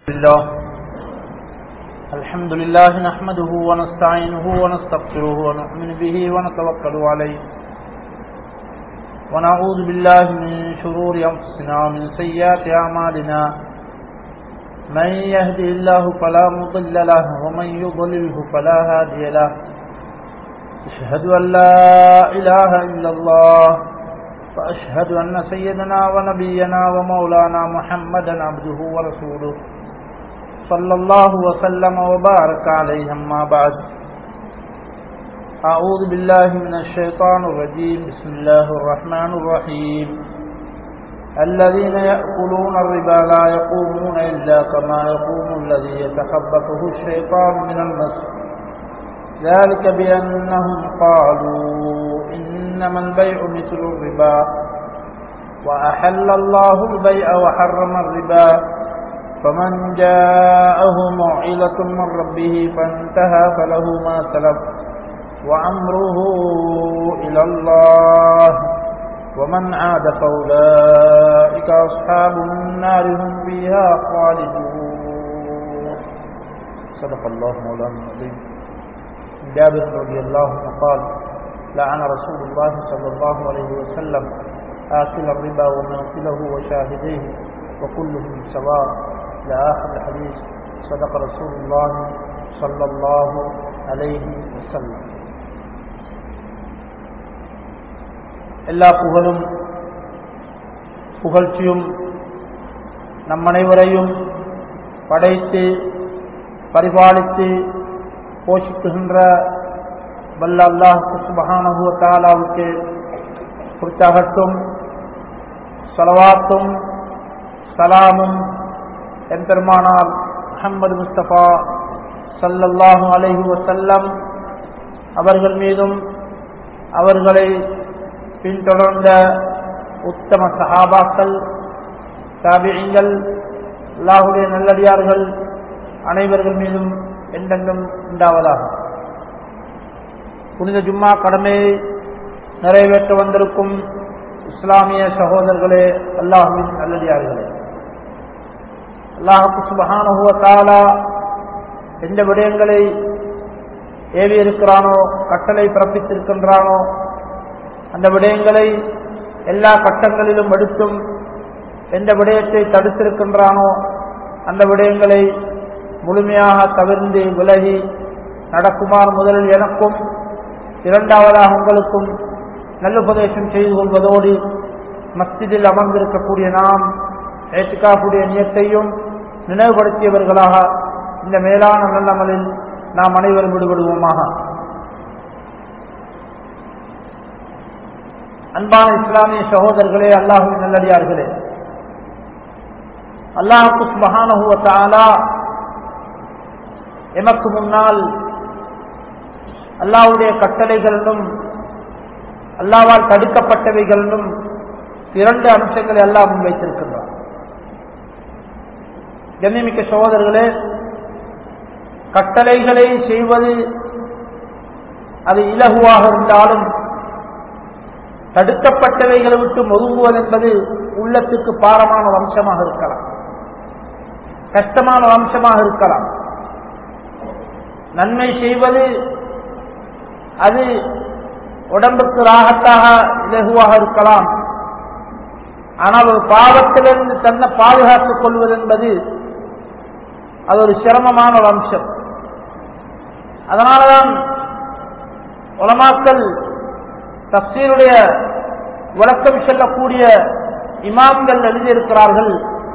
الله الحمد لله نحمده ونستعينه ونستغفره ونؤمن به ونتوكل عليه ونعوذ بالله من شرور أنفسنا ومن سيئات أعمالنا من يهدي الله فلا مضل له ومن يضلله فلا هادي له أشهد أن لا إله إلا الله وأشهد أن سيدنا ونبينا ومولانا محمدا عبده ورسوله صلى الله وسلم وبارك عليه أما بعد أعوذ بالله من الشيطان الرجيم بسم الله الرحمن الرحيم الذين يأكلون الربا لا يقومون إلا كما يقوم الذي يتخبطه الشيطان من المس ذلك بأنهم قالوا إنما البيع مثل الربا وأحل الله البيع وحرم الربا فمن جاءه موعظة من ربه فانتهى فله ما سلف وأمره إلى الله ومن عاد فأولئك أصحاب النار هم فيها خالدون صدق الله مولانا العظيم جابر رضي الله عنه قال لعن رسول الله صلى الله عليه وسلم آكل الربا وماكله وشاهديه وكلهم سواء إلى آخر الحديث صدق رسول الله صلى الله عليه وسلم எல்லா புகழும் புகழ்ச்சியும் நம் அனைவரையும் படைத்து பரிபாலித்து போஷிக்குகின்ற வல்ல அல்லாஹு சுபஹானஹு தாலாவுக்கு குறித்தாகட்டும் சலவாத்தும் சலாமும் என் பெருமானால் முகமது முஸ்தபா சல்லல்லாஹு அலைஹி வசல்லம் அவர்கள் மீதும் அவர்களை பின்தொடர்ந்த உத்தம சஹாபாக்கள் தாபியங்கள் அல்லாஹுடைய நல்லடியார்கள் அனைவர்கள் மீதும் என்றென்றும் உண்டாவதாக புனித ஜும்மா கடமையை நிறைவேற்ற வந்திருக்கும் இஸ்லாமிய சகோதரர்களே அல்லாஹுவின் நல்லடியார்களே அல்லாஹுக்கு சுபகானுகுவ தாலா எந்த விடயங்களை ஏவி இருக்கிறானோ கட்டளை பிறப்பித்திருக்கின்றானோ அந்த விடயங்களை எல்லா கட்டங்களிலும் எடுத்தும் எந்த விடயத்தை தடுத்திருக்கின்றானோ அந்த விடயங்களை முழுமையாக தவிர்ந்து விலகி நடக்குமாறு முதலில் எனக்கும் இரண்டாவதாக உங்களுக்கும் நல்லுபதேசம் செய்து கொள்வதோடு மஸ்ஜிதில் அமர்ந்திருக்கக்கூடிய நாம் ஏற்றுக்காக்கூடிய நியத்தையும் நினைவுபடுத்தியவர்களாக இந்த மேலான நல்லமலில் நாம் அனைவரும் விடுபடுவோமாக அன்பான இஸ்லாமிய சகோதரர்களே அல்லாஹுவின் நல்லடியார்களே அல்லாஹுக்கு மகானகுவத்தாலா எமக்கு முன்னால் அல்லாவுடைய கட்டளைகளிலும் அல்லாவால் தடுக்கப்பட்டவைகளிலும் இரண்டு அம்சங்களை எல்லாம் முன்வைத்திருக்கின்றார் கண்ணிமிக்க சகோதரர்களே கட்டளைகளை செய்வது அது இலகுவாக இருந்தாலும் தடுக்கப்பட்டவைகளை விட்டு ஒதுங்குவது என்பது உள்ளத்துக்கு பாரமான வம்சமாக இருக்கலாம் கஷ்டமான வம்சமாக இருக்கலாம் நன்மை செய்வது அது உடம்புக்கு ராகத்தாக இலகுவாக இருக்கலாம் ஆனால் ஒரு பாவத்திலிருந்து தன்னை பாதுகாத்துக் கொள்வது என்பது அது ஒரு சிரமமான ஒரு அம்சம் அதனாலதான் உலமாக்கள் தப்சீருடைய விளக்கம் செல்லக்கூடிய இமாம்கள் எழுதியிருக்கிறார்கள்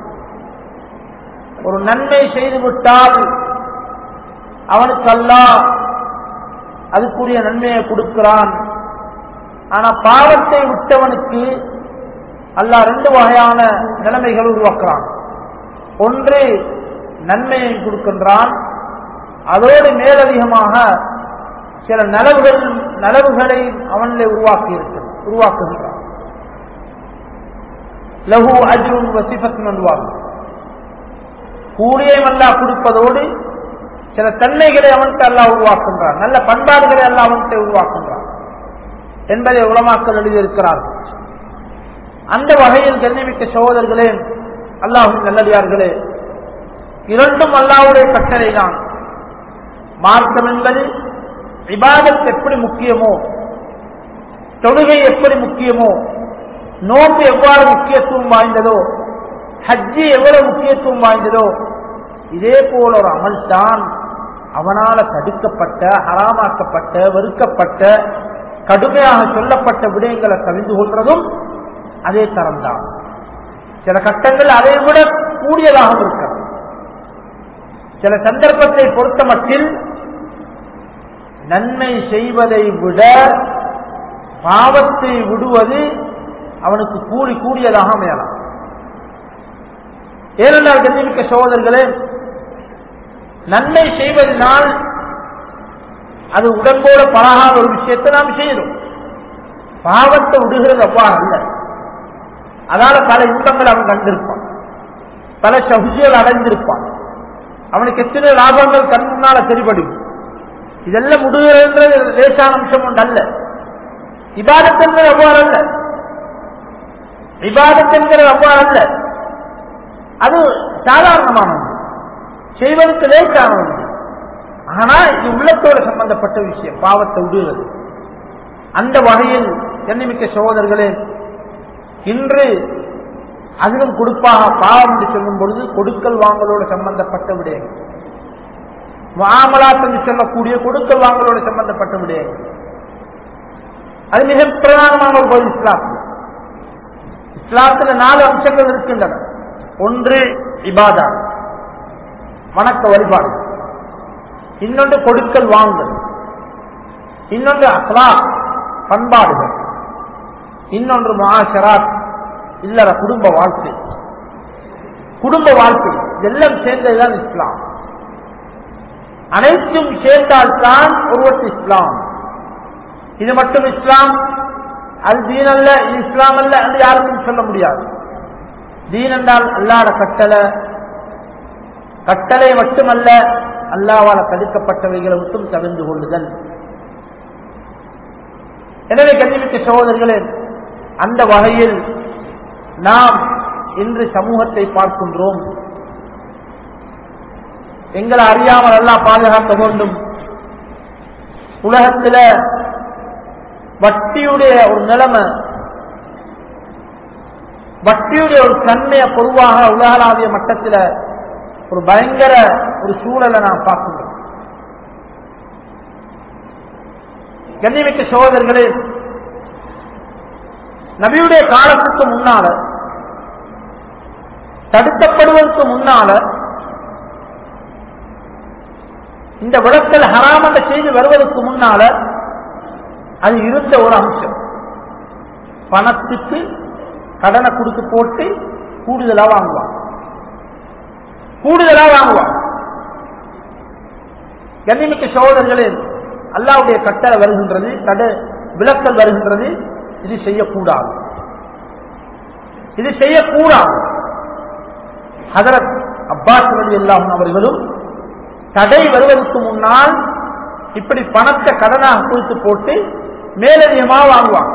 ஒரு நன்மை செய்துவிட்டால் அவனுக்கு அல்லா அதுக்குரிய நன்மையை கொடுக்கிறான் ஆனா பாவத்தை விட்டவனுக்கு அல்லா ரெண்டு வகையான நிலைமைகள் உருவாக்குறான் ஒன்று நன்மையை கொடுக்கின்றான் அதோடு மேலதிகமாக சில நலவுகள் நலவுகளை அவனிலே உருவாக்கி இருக்கிறது உருவாக்குகின்றான் லகு அஜுன் வசிபத் நல்வாங்க கூலியை அல்லா கொடுப்பதோடு சில தன்மைகளை அவன்கிட்ட அல்லா உருவாக்குன்றான் நல்ல பண்பாடுகளை அல்லா அவன்கிட்ட உருவாக்குன்றான் என்பதை உலமாக்கள் எழுதியிருக்கிறார்கள் அந்த வகையில் கண்ணிமிக்க சகோதரர்களே அல்லாஹும் நல்லடியார்களே இரண்டும் அல்லாவுடைய கட்டளை தான் மார்க்கம் என்பது இபாதத் எப்படி முக்கியமோ தொழுகை எப்படி முக்கியமோ நோன்பு எவ்வாறு முக்கியத்துவம் வாய்ந்ததோ ஹஜ்ஜி எவ்வளவு முக்கியத்துவம் வாய்ந்ததோ இதே போல ஒரு அமல் தான் அவனால தடுக்கப்பட்ட ஹராமாக்கப்பட்ட வெறுக்கப்பட்ட கடுமையாக சொல்லப்பட்ட விடயங்களை கவிழ்ந்து கொள்றதும் அதே தரம்தான் சில கட்டங்கள் அதை விட கூடியதாகவும் இருக்கிறது சில சந்தர்ப்பத்தை பொறுத்த மட்டில் நன்மை செய்வதை விட பாவத்தை விடுவது அவனுக்கு கூடி கூடியதாக அமையலாம் ஏனென்றால் கண்ணிமிக்க சகோதரர்களே நன்மை செய்வதனால் அது உடம்போட பழகாத ஒரு விஷயத்தை நாம் செய்யணும் பாவத்தை விடுகிறது அவ்வாறு அல்ல அதால பல இன்பங்கள் அவன் கண்டிருப்பான் பல சகுதிகள் அடைந்திருப்பான் அவனுக்கு எத்தனை லாபங்கள் கண் முன்னால தெரிபடும் இதெல்லாம் முடுகிறது லேசான அம்சம் ஒன்று அல்ல இபாதத்தென்கிறது அவ்வாறு அல்ல இபாதத்தென்கிறது அவ்வாறு அல்ல அது சாதாரணமானது செய்வதற்கு லேசானது ஆனா இது உள்ளத்தோட சம்பந்தப்பட்ட விஷயம் பாவத்தை விடுகிறது அந்த வகையில் எண்ணிமிக்க சகோதரர்களே இன்று அதிலும் கொடுப்பாக பாவம் என்று சொல்லும் பொழுது கொடுக்கல் வாங்கலோடு சம்பந்தப்பட்ட விடயங்கள் மாமலாத் என்று சொல்லக்கூடிய கொடுக்கல் வாங்கலோடு சம்பந்தப்பட்ட விடயங்கள் அது மிக பிரதானமான ஒரு பகுதி இஸ்லாம் இஸ்லாத்துல நாலு அம்சங்கள் இருக்கின்றன ஒன்று இபாதா வணக்க வழிபாடு இன்னொன்று கொடுக்கல் வாங்கல் இன்னொன்று அஸ்லா பண்பாடுகள் இன்னொன்று மாஷராத் இல்லற குடும்ப வாழ்க்கை குடும்ப வாழ்க்கை இதெல்லாம் சேர்ந்ததுதான் இஸ்லாம் அனைத்தும் சேர்ந்தால்தான் ஒருவருக்கு இஸ்லாம் இது மட்டும் இஸ்லாம் அது தீன் அல்ல இது இஸ்லாம் அல்ல என்று யாருக்கும் சொல்ல முடியாது தீன் என்றால் அல்லாத கட்டளை கட்டளை மட்டுமல்ல அல்லாவால் தடுக்கப்பட்டவைகளை மட்டும் தவிர்ந்து கொள்ளுதல் எனவே கண்ணிமிக்க சகோதரர்களே அந்த வகையில் நாம் இன்று சமூகத்தை பார்க்கின்றோம் எங்களை அறியாமல் எல்லாம் பாதுகாக்க வேண்டும் உலகத்தில் வட்டியுடைய ஒரு நிலைமை வட்டியுடைய ஒரு தன்மையை பொதுவாக உலகளாவிய மட்டத்தில் ஒரு பயங்கர ஒரு சூழலை நாம் பார்க்கின்றோம் கண்ணிமிக்க சகோதரர்களே நபியுடைய காலத்துக்கு முன்னால தடுக்கப்படுவதற்கு முன்னால இந்த விளக்கல் ஹராம் என்ற செய்தி வருவதற்கு முன்னால அது இருந்த ஒரு அம்சம் பணத்துக்கு கடனை கொடுத்து போட்டு கூடுதலா வாங்குவான் கூடுதலா வாங்குவான் கண்ணிமிக்க சகோதரர்களே அல்லாவுடைய கட்டளை வருகின்றது தட விளக்கல் வருகின்றது இது செய்யக்கூடாது இது செய்யக்கூடாது ஹதரத் அப்பாஸ் அலி அல்லாஹும் அவர்களும் தடை வருவதற்கு முன்னால் இப்படி பணத்தை கடனாக கொடுத்து போட்டு மேலதிகமாக வாங்குவாங்க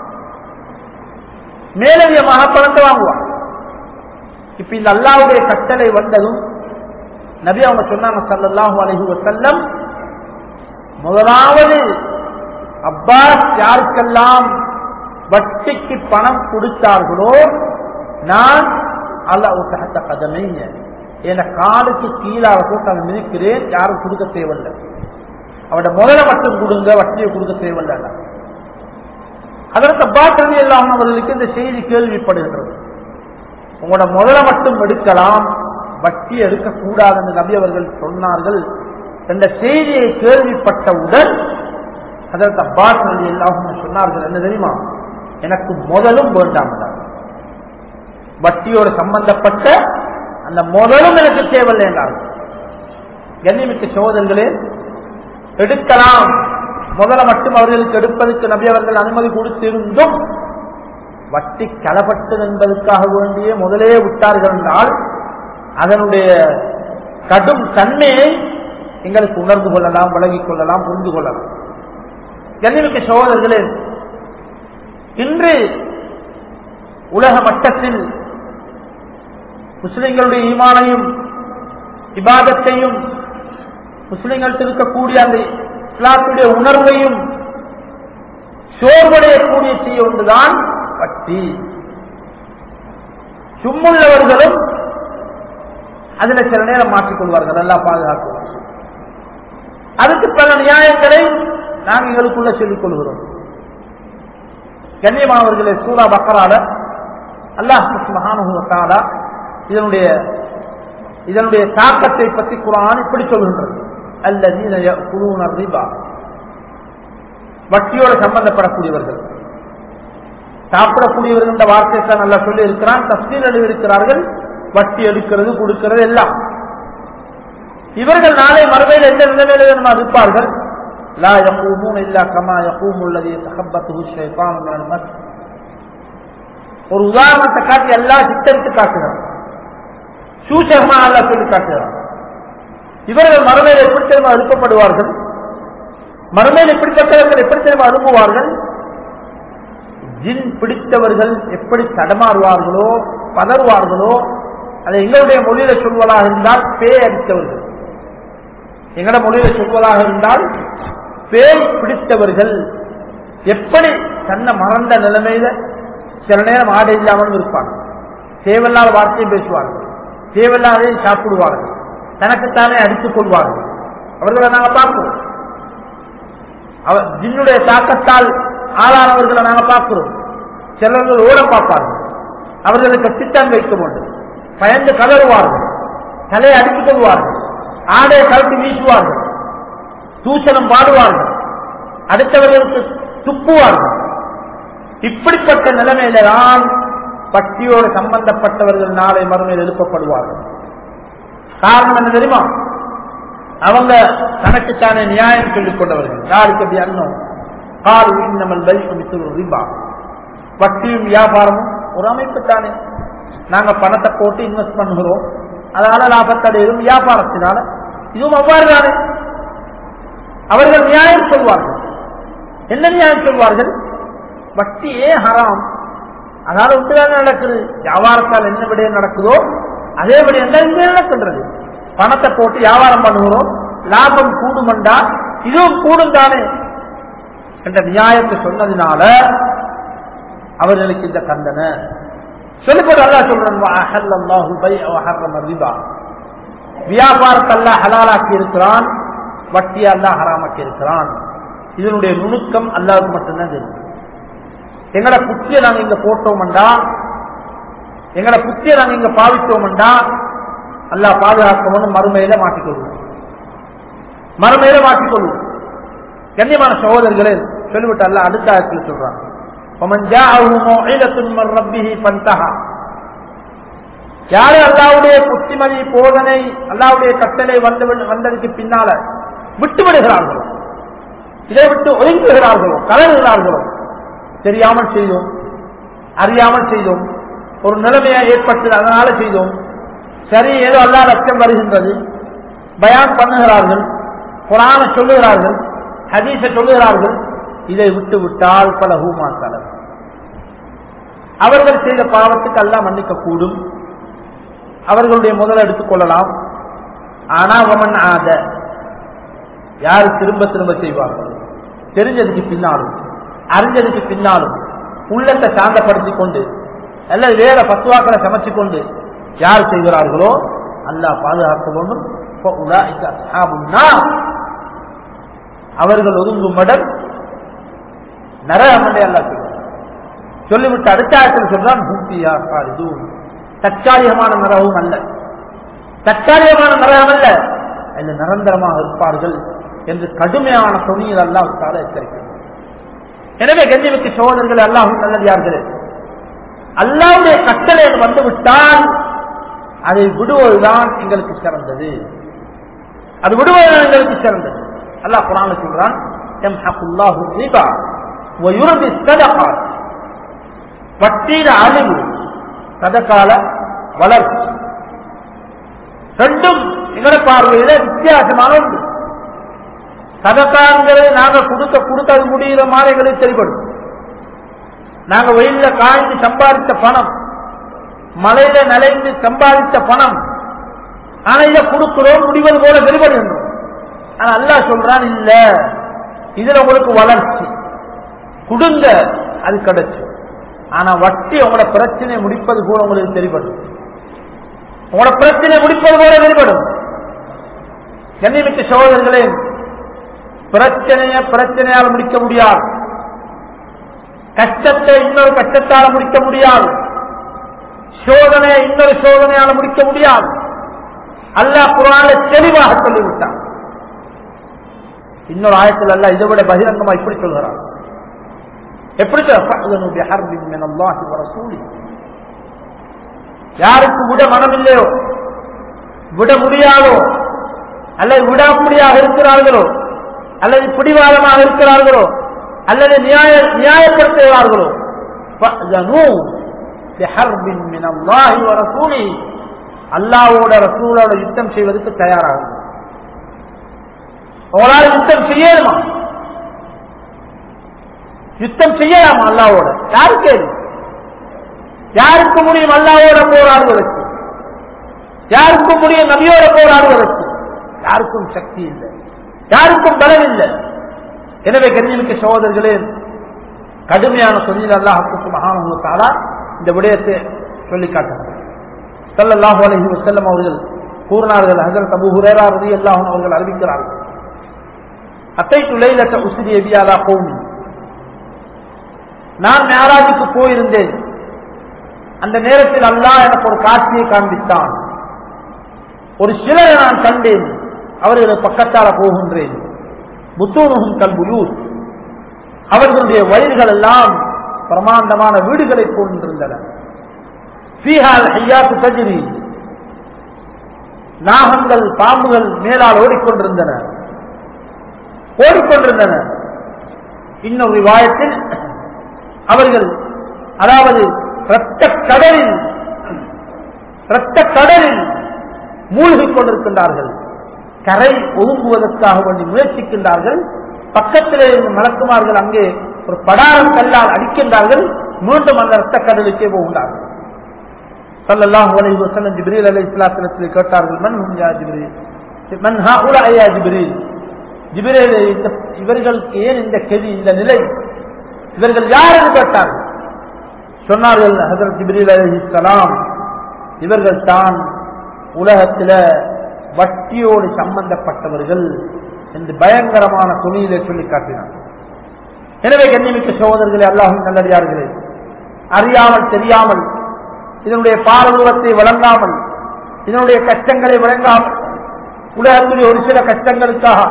மேலதிகமாக பணத்தை வாங்குவாங்க இப்ப இந்த அல்லாவுடைய கட்டளை வந்ததும் நபி அவங்க சொன்னாங்க சல்லாஹூ அலஹி வசல்லம் முதலாவது அப்பாஸ் யாருக்கெல்லாம் வட்டிக்கு பணம் கொடுத்தார்களோ நான் அல்ல உத்தகத்த கதமைங்க என காலுக்கு கீழாக போட்டு அதை மிதிக்கிறேன் யாரும் கொடுக்க தேவையில்லை அவட முதல மட்டும் கொடுங்க வட்டியை கொடுக்க தேவையில்லை அதற்கு பாத்திரதி எல்லாம் அவர்களுக்கு இந்த செய்தி கேள்விப்படுகின்றது உங்களோட முதல மட்டும் எடுக்கலாம் வட்டி எடுக்கக்கூடாது என்று நபி அவர்கள் சொன்னார்கள் என்ற செய்தியை கேள்விப்பட்டவுடன் அதற்கு அப்பாஸ் அலி எல்லாம் சொன்னார்கள் என்ன தெரியுமா எனக்கு முதலும் வேண்டாம் வட்டியோடு சம்பந்தப்பட்ட அந்த முதலும் எனக்கு தேவையில்லை என்றார்கள் கண்ணிமிக்க சோதர்களே எடுக்கலாம் முதல மட்டும் அவர்களுக்கு எடுப்பதற்கு நபி அவர்கள் அனுமதி கொடுத்திருந்தும் வட்டி களப்பட்டது என்பதற்காக வேண்டிய முதலே விட்டார்கள் என்றால் அதனுடைய கடும் தன்மையை எங்களுக்கு உணர்ந்து கொள்ளலாம் விலகிக் கொள்ளலாம் புரிந்து கொள்ளலாம் கண்ணிமிக்க சகோதரர்களே இன்று உலக மட்டத்தில் முஸ்லிம்களுடைய ஈமானையும் இபாதத்தையும் முஸ்லிம்கள் இருக்கக்கூடிய அந்த இஸ்லாத்துடைய உணர்வையும் சோர்வடையக்கூடிய செய்ய ஒன்றுதான் வட்டி சும்முள்ளவர்களும் அதுல சில நேரம் மாற்றிக்கொள்வார்கள் நல்லா பாதுகாக்குவார் அதுக்கு பல நியாயங்களை நாங்கள் எங்களுக்குள்ள சொல்லிக் கொள்கிறோம் கண்ணியமானவர்களே சூரா பக்கரால அல்லாஹ் மகானுகாலா இதனுடைய இதனுடைய தாக்கத்தை பற்றி குரான் இப்படி சொல்கின்றது அல்லது ரிபா வட்டியோடு சம்பந்தப்படக்கூடியவர்கள் சாப்பிடக்கூடியவர்கள் இந்த வார்த்தை நல்லா சொல்லி இருக்கிறான் தஸ்தீர் எழுதியிருக்கிறார்கள் வட்டி எடுக்கிறது கொடுக்கிறது எல்லாம் இவர்கள் நாளை மறுமையில் எந்த நிலைமையில நம்ம இருப்பார்கள் லா யகூமூன் இல்லா கமா யகூம் உள்ளது தகப்பத்து ஷைத்தான் ஒரு உதாரணத்தை காட்டி எல்லா சித்தரித்து காட்டுகிறார் சூசகமா அல்லா சொல்லி காட்டுகிறார் இவர்கள் மறுமையில் எப்படி தெரியுமா எழுப்பப்படுவார்கள் மறுமையில் இப்படிப்பட்டவர்கள் எப்படி தெரியுமா அனுப்புவார்கள் ஜின் பிடித்தவர்கள் எப்படி தடமாறுவார்களோ பதறுவார்களோ அதை எங்களுடைய மொழியில சொல்வதாக இருந்தால் பேய் அடித்தவர்கள் எங்கட மொழியில சொல்வதாக இருந்தால் பேய் பிடித்தவர்கள் எப்படி தன்னை மறந்த நிலைமையில சில நேரம் ஆடை இல்லாமல் இருப்பாங்க தேவையில்லாத வார்த்தையும் பேசுவார்கள் தேவையில்லாதையும் சாப்பிடுவார்கள் தனக்குத்தானே அடித்துக் கொள்வார்கள் அவர்களை நாங்கள் பார்க்கிறோம் அவர் ஜின்னுடைய தாக்கத்தால் ஆளானவர்களை நாங்கள் பார்க்கிறோம் சிலர்கள் ஓட பார்ப்பார்கள் அவர்களுக்கு திட்டம் வைக்க வேண்டும் பயந்து கதறுவார்கள் தலையை அடித்துக் கொள்வார்கள் ஆடையை கழட்டி வீசுவார்கள் தூசணம் பாடுவார்கள் அடுத்தவர்களுக்கு துப்புவார்கள் இப்படிப்பட்ட நிலைமையில தான் பக்தியோடு சம்பந்தப்பட்டவர்கள் நாளை மறுமையில் எழுப்பப்படுவார்கள் காரணம் என்ன தெரியுமா அவங்க தனக்குத்தானே நியாயம் சொல்லிக் கொண்டவர்கள் யாருக்கு அப்படி அண்ணம் கால் இன்னமல் பைசமித்து ரிபா வட்டியும் வியாபாரமும் ஒரு அமைப்பு தானே நாங்க பணத்தை போட்டு இன்வெஸ்ட் பண்ணுகிறோம் அதனால லாபத்தடையும் வியாபாரத்தினால இதுவும் அவ்வாறு தானே அவர்கள் நியாயம் சொல்வார்கள் என்ன நியாயம் சொல்வார்கள் வட்டியே ஹராம் அதனால உண்டுதானே நடக்குது வியாபாரத்தால் என்ன விடயம் நடக்குதோ அதே விடயம் தான் இங்கே நடக்கின்றது பணத்தை போட்டு வியாபாரம் பண்ணுகிறோம் லாபம் கூடுமண்டா இதுவும் கூடும் தானே என்ற நியாயத்தை சொன்னதுனால அவர்களுக்கு இந்த கண்டனை சொல்லிப்போது அல்லா சொல்றான் வியாபாரத்தை அல்லா ஹலாலாக்கி இருக்கிறான் வட்டி அல்லா ஹராமாக்கி இருக்கிறான் இதனுடைய நுணுக்கம் அல்லாவுக்கு மட்டும்தான் தெரியும் எங்கட புத்திய நாங்க இங்க போட்டோம்டா எங்கட புத்திய நாங்க இங்க பாவித்தோம்டா அல்லா பாதுகாக்கணும் மறுமையில மாட்டிக்கொள்வோம் மறுமையில மாட்டிக்கொள்வோம் கண்ணியமான சகோதரர்களே சொல்லிவிட்டு அல்ல அடுத்த ஆயத்தில் சொல்றான் யாரு அல்லாவுடைய புத்திமதி போதனை அல்லாவுடைய கட்டளை வந்து வந்ததுக்கு பின்னால விட்டு விடுகிறார்களோ இதை விட்டு ஒதுங்குகிறார்களோ கலருகிறார்களோ தெரியாமல் செய்தோம் அறியாமல் செய்தோம் ஒரு நிலைமையா ஏற்பட்டது அதனால செய்தோம் சரி ஏதோ அல்லா ரத்தம் வருகின்றது பயான் பண்ணுகிறார்கள் குரான சொல்லுகிறார்கள் ஹதீச சொல்லுகிறார்கள் இதை விட்டு விட்டால் பல ஹூமா தலர் அவர்கள் செய்த பாவத்துக்கு அல்லா மன்னிக்க கூடும் அவர்களுடைய முதல் எடுத்துக் கொள்ளலாம் ஆனா அவன் ஆத யாரு திரும்ப திரும்ப செய்வார்கள் தெரிஞ்சதுக்கு பின்னாலும் அறிஞ்சதுக்கு பின்னாலும் உள்ளத்தை சாந்தப்படுத்திக் கொண்டு அல்லது வேற பத்துவாக்களை சமைச்சு கொண்டு யார் செய்கிறார்களோ அல்லா பாதுகாக்க வேண்டும் அவர்கள் ஒதுங்கும் மடல் நரகமண்டே அல்லா சொல்றார் சொல்லிவிட்டு அடுத்த ஆயத்தில் சொல்றான் தற்காலிகமான நரகம் அல்ல தற்காலிகமான நரகம் அல்ல அல்ல நிரந்தரமாக இருப்பார்கள் என்று கடுமையான துணியில் அல்லாஹால எச்சரிக்கிறார் எனவே கஞ்சிமிக்கு சோதர்கள் அல்லாஹும் நல்லதார்களே அல்லாவுடைய கட்டளை வந்து விட்டால் அதை விடுவதுதான் எங்களுக்கு சிறந்தது அது விடுவதுதான் எங்களுக்கு சிறந்தது அல்லாஹ் குரான சொல்றான் வட்டீர அழிவு சதகால வளர்ச்சி ரெண்டும் எங்கட பார்வையில வித்தியாசமான ஒன்று சதக்காங்கிறது நாங்க கொடுக்க கொடுக்க அது முடிகிற மாதிரி எங்களுக்கு தெரிபடும் நாங்க வெயில்ல காய்ந்து சம்பாதித்த பணம் மலையில நலைந்து சம்பாதித்த பணம் ஆனா இதை கொடுக்கிறோம் முடிவது போல வெளிப்படுகின்றோம் ஆனா அல்லாஹ் சொல்றான் இல்ல இதுல உங்களுக்கு வளர்ச்சி கொடுங்க அது கிடைச்சு ஆனா வட்டி உங்களோட பிரச்சனையை முடிப்பது போல உங்களுக்கு தெரிபடும் உங்களோட பிரச்சனையை முடிப்பது போல வெளிப்படும் கண்ணிமிக்க சகோதரர்களே பிரச்சனைய பிரச்சனையால் முடிக்க முடியாது கஷ்டத்தை இன்னொரு கஷ்டத்தால் முடிக்க முடியாது சோதனையை இன்னொரு சோதனையால் முடிக்க முடியாது அல்லாஹ் குரான தெளிவாக சொல்லிவிட்டான் இன்னொரு ஆயத்தில் அல்ல இதை விட பகிரங்கமா இப்படி சொல்கிறான் எப்படி யாருக்கு விட மனம் இல்லையோ விட முடியாதோ அல்லது விடாமுடியாக இருக்கிறார்களோ அல்லது பிடிவாதமாக இருக்கிறார்களோ அல்லது நியாய நியாயப்படுத்துகிறார்களோ அல்லாவோட ரசூலோட யுத்தம் செய்வதற்கு தயாராகும் உங்களால் யுத்தம் செய்யணுமா யுத்தம் செய்யலாமா அல்லாவோட யாருக்கு யாருக்கு முடியும் அல்லாவோட போராடுவதற்கு யாருக்கு முடியும் நபியோட போராடுவதற்கு யாருக்கும் சக்தி இல்லை யாருக்கும் பலம் இல்லை எனவே கண்ணியமிக்க சகோதரர்களே கடுமையான தொழில் அல்லாஹுக்கு மகானுத்தாலா இந்த விடயத்தை சொல்லி காட்டுகிறார் சல்லாஹூ அலஹி வசல்லம் அவர்கள் கூறினார்கள் ஹசரத் அபு ஹுரேரா ரதி அல்லாஹும் அவர்கள் அறிவிக்கிறார்கள் அத்தை துளைலட்ட உசிரி எபியாதா கோமி நான் மேராஜுக்கு போயிருந்தேன் அந்த நேரத்தில் அல்லாஹ் எனக்கு ஒரு காட்சியை காண்பித்தான் ஒரு சிலரை நான் கண்டேன் அவர்கள் பக்கத்தால போகின்றேன் புத்தூனுகும் கல்புயூர் அவர்களுடைய வயிறுகள் எல்லாம் பிரமாண்டமான வீடுகளை போன்றிருந்தன நாகங்கள் பாம்புகள் மேலால் ஓடிக்கொண்டிருந்தன ஓடிக்கொண்டிருந்தன இன்னொரு விவாயத்தில் அவர்கள் அதாவது இரத்த கடலில் இரத்த கடலில் மூழ்கிக் கொண்டிருக்கின்றார்கள் கரை ஒதுங்குவதற்காக வேண்டி முயற்சிக்கின்றார்கள் பக்கத்திலே இருந்து மலக்குமார்கள் அங்கே ஒரு படாரம் கல்லால் அடிக்கின்றார்கள் மீண்டும் அந்த இரத்த கடலுக்கே போகின்றார்கள் சல்லல்லாஹு அலைஹி வஸல்லம் ஜிப்ரீல் அலைஹிஸ்ஸலாத்தில் கேட்டார்கள் மன் ஹும் யா ஜிப்ரீல் மன் ஹாஉலா யா ஜிப்ரீல் ஜிப்ரீல் இவர்களுக்கு ஏன் இந்த கெதி இந்த நிலை இவர்கள் யார் என்று கேட்டார்கள் சொன்னார்கள் ஹசரத் ஜிப்ரீல் அலைஹிஸ்ஸலாம் இவர்கள் தான் உலகத்தில வட்டியோடு சம்பந்தப்பட்டவர்கள் என்று பயங்கரமான துணியிலே சொல்லி காட்டினார் எனவே கண்ணிமிக்க சகோதரர்களே அல்லாஹும் நல்லடியார்களே அறியாமல் தெரியாமல் இதனுடைய பாரதூரத்தை வழங்காமல் இதனுடைய கஷ்டங்களை வழங்காமல் உலகத்துடைய ஒரு சில கஷ்டங்களுக்காக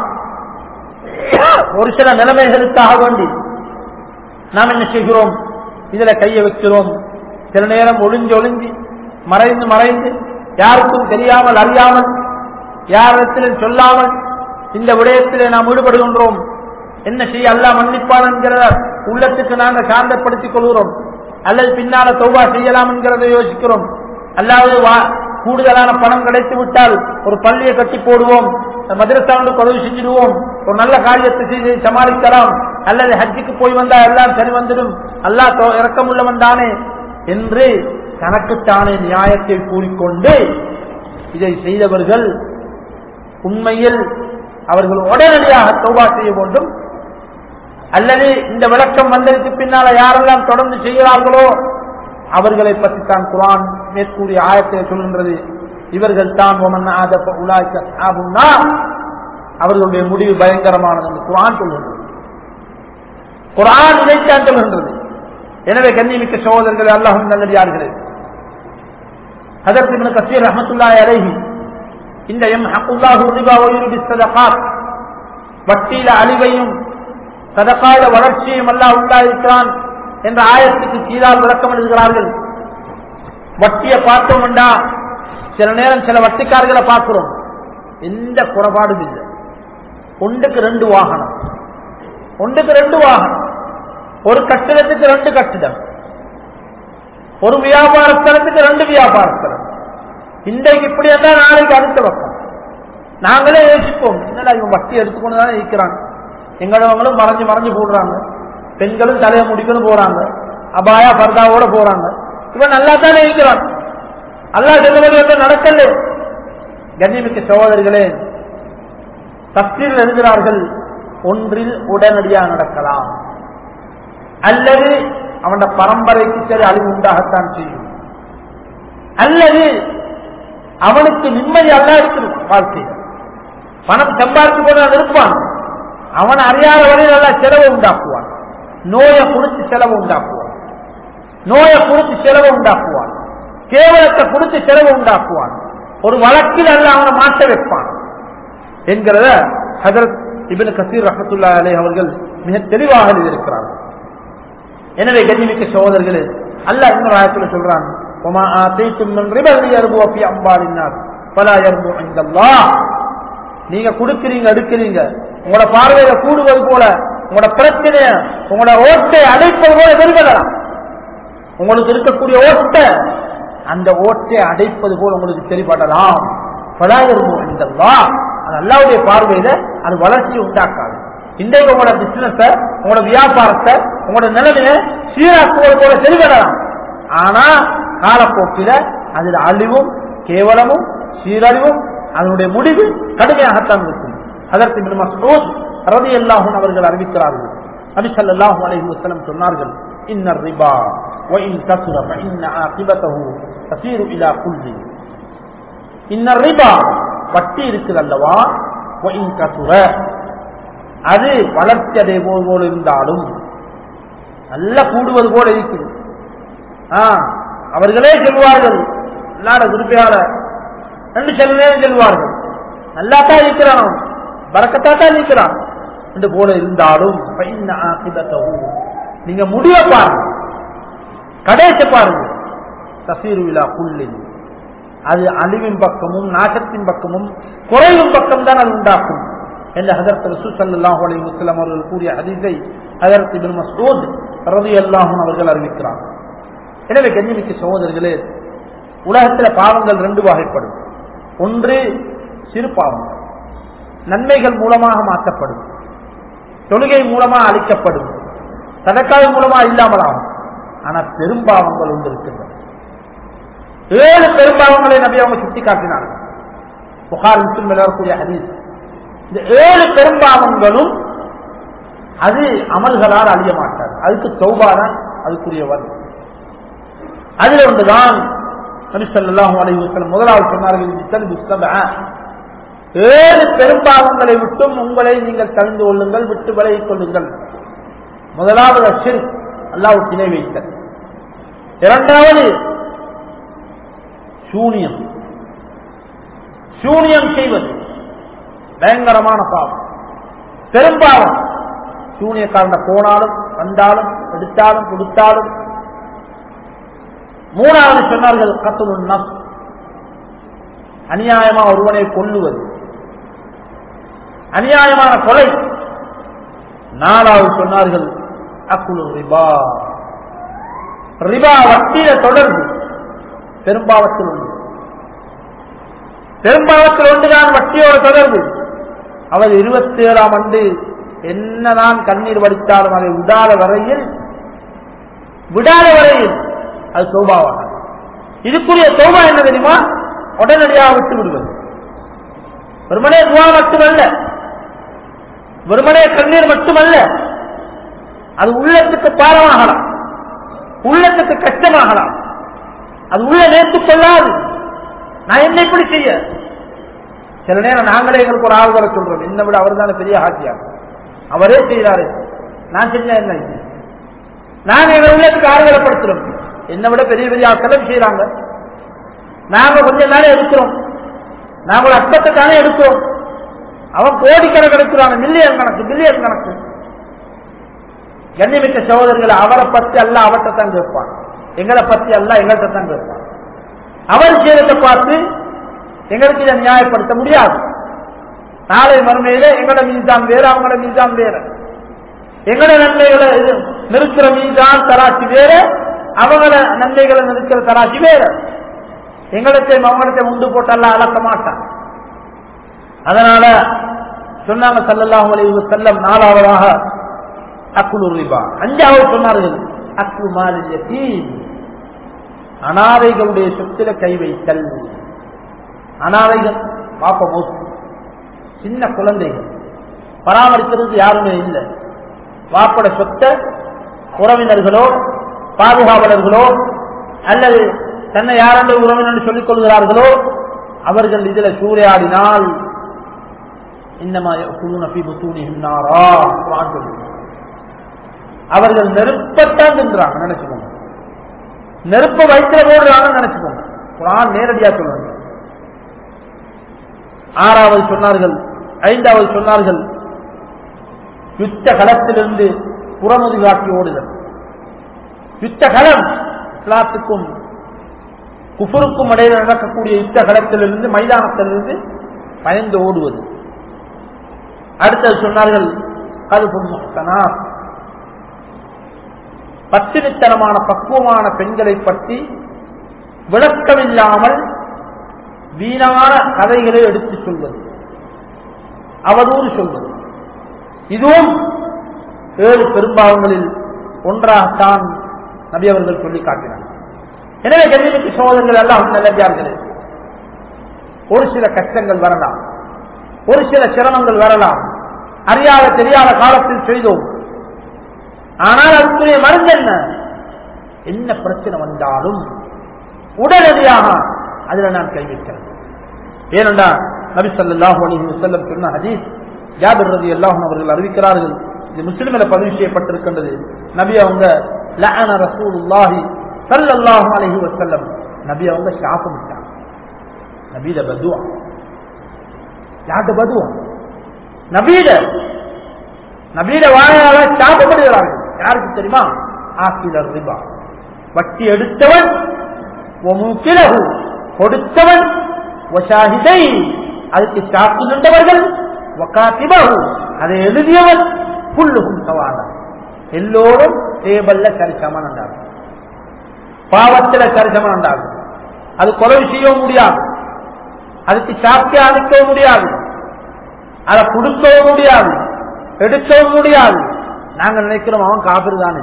ஒரு சில நிலைமைகளுக்காக வேண்டி நாம் என்ன செய்கிறோம் இதுல கையை வைக்கிறோம் சில நேரம் ஒளிஞ்சு ஒளிஞ்சு மறைந்து மறைந்து யாருக்கும் தெரியாமல் அறியாமல் யாரிடத்திலும் சொல்லாமல் இந்த விடயத்திலே நாம் ஈடுபடுகின்றோம் என்ன செய்ய அல்லா மன்னிப்பான் என்கிற உள்ளத்துக்கு நாங்கள் சாந்தப்படுத்திக் கொள்கிறோம் அல்லது பின்னால தௌபா செய்யலாம் என்கிறதை யோசிக்கிறோம் அல்லாவது கூடுதலான பணம் கிடைத்து விட்டால் ஒரு பள்ளியை கட்டி போடுவோம் மதுரசாவுக்கு உதவி செஞ்சிடுவோம் ஒரு நல்ல காரியத்தை செய்து சமாளிக்கலாம் அல்லது ஹஜ்ஜுக்கு போய் வந்தா எல்லாம் சரி வந்துடும் அல்லா இறக்கமுள்ளவன் தானே என்று தனக்குத்தானே நியாயத்தை கூறிக்கொண்டு இதை செய்தவர்கள் உண்மையில் அவர்கள் உடனடியாக தௌபா செய்ய வேண்டும் அல்லது இந்த விளக்கம் வந்ததுக்கு பின்னால யாரெல்லாம் தொடர்ந்து செய்கிறார்களோ அவர்களை பற்றி தான் குரான் மேற்கூறிய ஆயத்தை சொல்கின்றது இவர்கள் தான் அவர்களுடைய முடிவு பயங்கரமானது என்று குரான் சொல்கின்றது குரான் இதைத்தான் சொல்கின்றது எனவே கண்ணிமிக்க சகோதரர்கள் அல்லாஹும் நல்லடியார்களே அதற்கு கசீர் ரஹமத்துல்லாய் அலைஹி இந்த எம் ஹக்குல்லாஹு ரிபா ஒயுருபி சதகாத் வட்டியில அழிவையும் சதகால வளர்ச்சியும் அல்லா உண்டாயிருக்கிறான் என்ற ஆயத்துக்கு கீழால் விளக்கம் எழுதுகிறார்கள் வட்டியை பார்த்தோம் என்றா சில நேரம் சில வட்டிக்காரர்களை பார்க்கிறோம் எந்த குறைபாடும் இல்லை ஒன்றுக்கு ரெண்டு வாகனம் ஒன்றுக்கு ரெண்டு வாகனம் ஒரு கட்டிடத்துக்கு ரெண்டு கட்டிடம் ஒரு வியாபார ஸ்தலத்துக்கு ரெண்டு வியாபார ஸ்தலம் இன்றைக்கு இப்படி இருந்தா நாளைக்கு அடுத்த பக்கம் நாங்களே யோசிப்போம் என்னடா இவன் வட்டி எடுத்துக்கொண்டு தானே இருக்கிறாங்க எங்களவங்களும் மறைஞ்சு மறைஞ்சு போடுறாங்க பெண்களும் தலையை முடிக்கணும் போறாங்க அபாயா பர்தாவோட போறாங்க இவன் நல்லா தானே இருக்கிறான் அல்லா சொன்னபடி வந்து நடக்கல கண்ணிமிக்க சகோதரர்களே தப்சீரில் எழுதுகிறார்கள் ஒன்றில் உடனடியாக நடக்கலாம் அல்லது அவன பரம்பரைக்கு சரி அழிவு உண்டாகத்தான் செய்யும் அல்லது அவனுக்கு நிம்மதி அல்ல இருக்குது வாழ்க்கையில் பணம் சம்பாதித்து கொண்டு அவன் இருப்பான் அவன் அறியாத வரையில் நல்லா செலவு உண்டாக்குவான் நோயை குறித்து செலவு உண்டாக்குவான் நோயை குறித்து செலவு உண்டாக்குவான் கேவலத்தை குறித்து செலவு உண்டாக்குவான் ஒரு வழக்கில் அல்ல அவனை மாட்ட வைப்பான் என்கிறத ஹதரத் இபின் கசீர் ரஹத்துல்லா அலே அவர்கள் மிக தெளிவாக எழுதியிருக்கிறார்கள் எனவே கண்ணிமிக்க சகோதரர்களே அல்ல இன்னொரு ஆயத்தில் சொல்றான் وما آتيتم من ربا ليربو في أموال الناس فلا يربو عند الله நீங்க கொடுக்கிறீங்க எடுக்கிறீங்க உங்களோட பார்வையில கூடுவது போல உங்களோட பிரச்சனைய உங்களோட ஓட்டை அடைப்பது போல எதிர்கலாம் உங்களுக்கு இருக்கக்கூடிய ஓட்டை அந்த ஓட்டை அடைப்பது போல உங்களுக்கு தெரிபடலாம் பலாயிரம் இந்தல்லா அது அல்லாவுடைய பார்வையில அது வளர்ச்சி உண்டாக்காது இன்றைக்கு உங்களோட பிசினஸ உங்களோட வியாபாரத்தை உங்களோட நிலைமையை சீராக்குவது போல தெரிவிடலாம் ஆனா காலப்போக்கில அதில் அழிவும் கேவலமும் சீரழிவும் அதனுடைய முடிவு கடுமையாகத்தான் இருக்கும் அதற்கு மசூத் ரதி அல்லாஹும் அவர்கள் அறிவிக்கிறார்கள் நபி ஸல்லல்லாஹு அலைஹி வஸல்லம் சொன்னார்கள் இன்ன ரிபா وإن كثر فإن عاقبته تسير إلى كل இன்ன ரிபா வட்டி இருக்குது அல்லவா وإن كثر அது வளர்ச்சி அடைய போல் இருந்தாலும் நல்ல கூடுவது போல இருக்குது ஆ, அவர்களே சொல்வார்கள் இல்லாத குறிப்பையால ரெண்டு சில நேரம் சொல்வார்கள் நல்லாத்தான் இருக்கிறான் பறக்கத்தாத்தான் இருக்கிறான் என்று போல இருந்தாலும் பைன்ன ஆகிபத்தஹு. நீங்க முடிய பாருங்க கடைசி பாருங்க தசீரு விழா புல்லில் அது அழிவின் பக்கமும் நாசத்தின் பக்கமும் குறைவின் பக்கம் தான் அது உண்டாக்கும் என்று ஹதரத் ரசூ ஸல்லல்லாஹு அலைஹி வஸல்லம் அவர்கள் கூறிய ஹதீஸை ஹதரத் இப்னு மஸ்ஊத் ரலியல்லாஹு அன்ஹு அவர்கள் அறிவிக்கிறார் எனவே கண்ணிமிக்க சகோதரர்களே உலகத்தில் பாவங்கள் ரெண்டு வகைப்படும் ஒன்று சிறு பாவங்கள் நன்மைகள் மூலமாக மாற்றப்படும் தொழுகை மூலமா அளிக்கப்படும் சதக்காய் மூலமா இல்லாமல் ஆகும் ஆனா பெரும்பாவங்கள் ஒன்று இருக்கின்றன ஏழு பெரும்பாவங்களை நபி அவங்க சுட்டி காட்டினார்கள் புகார் முஸ்லிம் வரக்கூடிய ஹதீஸ் இந்த ஏழு பெரும்பாவங்களும் அது அமல்களால் அழிய மாட்டார் அதுக்கு தௌபாதான் அதுக்குரியவர் அதுல ஒன்றுதான் நபி ஸல்லல்லாஹு அலைஹி வஸல்லம் முதலாவது சொன்னார்கள் இத்தனை புஸ்தக ஏழு பெரும்பாவங்களை விட்டும் உங்களை நீங்கள் தகுந்து கொள்ளுங்கள் விட்டு விலகிக் கொள்ளுங்கள் முதலாவது அஷிர் அல்லாஹ் இணை வைத்தல் இரண்டாவது சூனியம் சூனியம் செய்வது பயங்கரமான பாவம் பெரும்பாவம் சூனியக்காரன போனாலும் வந்தாலும் எடுத்தாலும் கொடுத்தாலும் மூணாவது சொன்னார்கள் கத்துல் நப் அநியாயமா ஒருவனை கொல்லுவது அநியாயமான கொலை நாலாவது சொன்னார்கள் அக்குலு ரிபா ரிபா வட்டியில தொடர்பு பெரும்பாவத்தில் ஒன்று பெரும்பாவத்தில் ஒன்றுதான் வட்டியோட தொடர்பு அவர் இருபத்தி ஏழாம் ஆண்டு என்னதான் கண்ணீர் வடித்தாலும் அதை விடாத வரையில் விடாத வரையில் அது சோபாவாக இதுக்குரிய சோபா என்ன தெரியுமா உடனடியாக விட்டு விடுவது வெறுமனே துவா மட்டுமல்ல வெறுமனே கண்ணீர் மட்டுமல்ல அது உள்ளத்துக்கு பாரமாகலாம் உள்ளத்துக்கு கஷ்டமாகலாம் அது உள்ள நேர்த்துக் கொள்ளாது நான் என்ன இப்படி செய்ய சில நேரம் நாங்களே எங்களுக்கு ஒரு ஆள்களை சொல்றோம் என்னை விட அவர் தானே பெரிய ஆட்சியார் அவரே செய்யறாரு நான் செஞ்ச என்ன இது? நாங்க எங்க உள்ளத்துக்கு ஆறுதலப்படுத்துறோம் என்னை விட பெரிய பெரிய ஆட்களும் செய்யறாங்க நாங்க கொஞ்சம் தானே எடுக்கிறோம் நாங்க ஒரு அற்பத்தை தானே எடுக்கிறோம் அவன் கோடிக்கணக்கு எடுக்கிறாங்க மில்லியன் கணக்கு பில்லியன் கணக்கு கண்ணிமிக்க சகோதரர்களை அவரை பத்தி அல்ல அவர்கிட்ட தான் கேட்பான் எங்களை பத்தி அல்ல எங்கள்கிட்ட தான் கேட்பான் அவர் செய்யறதை பார்த்து எங்களுக்கு இதை நியாயப்படுத்த முடியாது நாளை மறுமையில எங்களோட மீதான் வேற அவங்களோட மீதான் வேற எங்களோட நன்மைகளை இது நிறுத்துற மீதான் தராட்சி வேற அவங்கள நன்மைகளை நிறுத்துற தராட்சி வேற எங்களத்தையும் அவங்களத்தையும் உண்டு போட்டெல்லாம் அளக்க மாட்டான் அதனால சொன்னாங்க சல்லல்லாஹு அலைஹி வஸல்லம் நாலாவதாக அக்குலு ரிபா அஞ்சாவது சொன்னார்கள் அக்கு மாலில் யதீம் அனாதைகளுடைய சொத்தில கை வைத்தல் அனாதைகள் பாப்ப மௌத்து சின்ன குழந்தைகள் பராமரிக்கிறதுக்கு யாருமே இல்லை வாப்பட சொத்த உறவினர்களோ பாதுகாவலர்களோ அல்லது தன்னை யாரென்ற உறவினர் சொல்லிக் கொள்கிறார்களோ அவர்கள் இதுல சூறையாடினால் இன்னமா குழுநபி புத்தூனிகின்றாரா அவர்கள் நெருப்பத்தான் தின்றாங்க நினைச்சுக்கோங்க நெருப்ப வயிற்றுல போடுறாங்கன்னு நினைச்சுக்கோங்க குரான் நேரடியா சொல்றாங்க ஆறாவது சொன்னார்கள் ஐந்தாவது சொன்னார்கள் யுத்த களத்திலிருந்து புறமுது காட்டி ஓடுதல் யுத்த களம் இஸ்லாத்துக்கும் குஃபருக்கும் இடையில் நடக்கக்கூடிய யுத்த களத்திலிருந்து மைதானத்திலிருந்து பயந்து ஓடுவது அடுத்தது சொன்னார்கள் கல்பும் முஹ்சனா பத்தினித்தனமான பக்குவமான பெண்களை பற்றி விளக்கமில்லாமல் வீணான கதைகளை எடுத்துச் சொல்வது அவதூறு சொல்வது இதுவும் ஏழு பெரும்பாவங்களில் ஒன்றாகத்தான் நபி அவர்கள் சொல்லி காட்டினார் எனவே கண்ணியமிக்கு சோதர்கள் எல்லாம் நல்லதார்களே ஒரு சில கஷ்டங்கள் வரலாம் ஒரு சில சிரமங்கள் வரலாம் அறியாத தெரியாத காலத்தில் செய்தோம் ஆனால் அதுக்குரிய மருந்து என்ன என்ன பிரச்சனை வந்தாலும் உடனடியாக அதுல நான் கைவிட்டேன் ஏனென்றா நபி ஸல்லல்லாஹு அலைஹி வஸல்லம் சொன்ன ஹதீஸ் ஜாபிர் ரலியல்லாஹு அன்ஹு அவர்கள் அறிவிக்கிறார்கள் இது முஸ்லிமில பதிவு செய்யப்பட்டிருக்கின்றது நபி அவங்க லஅன ரசூலுல்லாஹி ஸல்லல்லாஹு அலைஹி வஸல்லம் நபி அவங்க சாபமிட்டாங்க நபியில பதுவா யார்கிட்ட பதுவா நபீட நபீட வாயால சாபப்படுகிறார்கள் யாருக்கு தெரியுமா ஆக்கிலர் ரிபா வட்டி எடுத்தவன் ஒமுக்கிலகு கொடுத்தவன் ஒஷாஹிதை அதுக்கு சாக்கு நின்றவர்கள் ஒக்காத்திபகு அதை எழுதியவன் புல்லுகும் சவாதா எல்லோரும் டேபல்ல சரிசமன் என்றார்கள் பாவத்துல சரிசமன் என்றார்கள் அது கொலை செய்யவும் முடியாது அதுக்கு சாப்பிட்டு அளிக்கவும் முடியாது அதை கொடுக்கவும் முடியாது எடுக்கவும் முடியாது நாங்க நினைக்கிறோம் அவன் காபிர் தானே